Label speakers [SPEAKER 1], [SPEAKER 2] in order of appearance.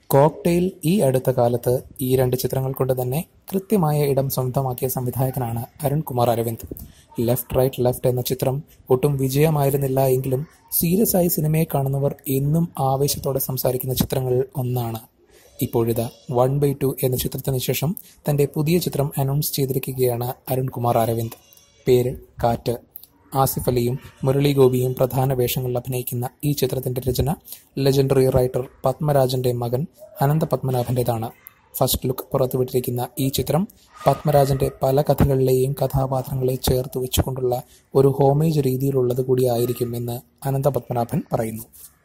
[SPEAKER 1] cocktail ഈ അടുത്ത കാലത്ത് ഈ രണ്ട് ചിത്രങ്ങൾ കൊണ്ട് തന്നെ കൃത്യമായ ഇടം സ്വന്തമാക്കിയ സംവിധായകനാണ് Arun Kumar Aravind left right left എന്ന ചിത്രം ഒട്ടും വിജയമായിരുന്നില്ല എങ്കിലും സീരിയസ് ആയി സിനിമയെ കാണുന്നവർ എന്നും ആവേശത്തോടെ സംസാരിക്കുന്ന ചിത്രങ്ങളിൽ ഒന്നാണ് ഇപ്പോഴിതാ വൺ ബൈ ടു എന്ന ചിത്രത്തിന് ശേഷം തന്റെ പുതിയ ചിത്രം അനൗൺസ് ചെയ്തിരിക്കുകയാണ് അരുൺ കുമാർ അരവിന്ദ് പേര് കാറ്റ് ആസിഫ് അലിയും മുരളി ഗോപിയും പ്രധാന വേഷങ്ങളിൽ അഭിനയിക്കുന്ന ഈ ചിത്രത്തിന്റെ രചന ലെജൻഡറി റൈറ്റർ പത്മരാജന്റെ മകൻ അനന്ത പത്മനാഭന്റേതാണ് ഫസ്റ്റ് ലുക്ക് പുറത്തുവിട്ടിരിക്കുന്ന ഈ ചിത്രം പത്മരാജന്റെ പല കഥകളിലെയും കഥാപാത്രങ്ങളെ ചേർത്ത് വെച്ചുകൊണ്ടുള്ള ഒരു ഹോമേജ് രീതിയിലുള്ളത് കൂടിയായിരിക്കും എന്ന് അനന്ത പത്മനാഭൻ പറയുന്നു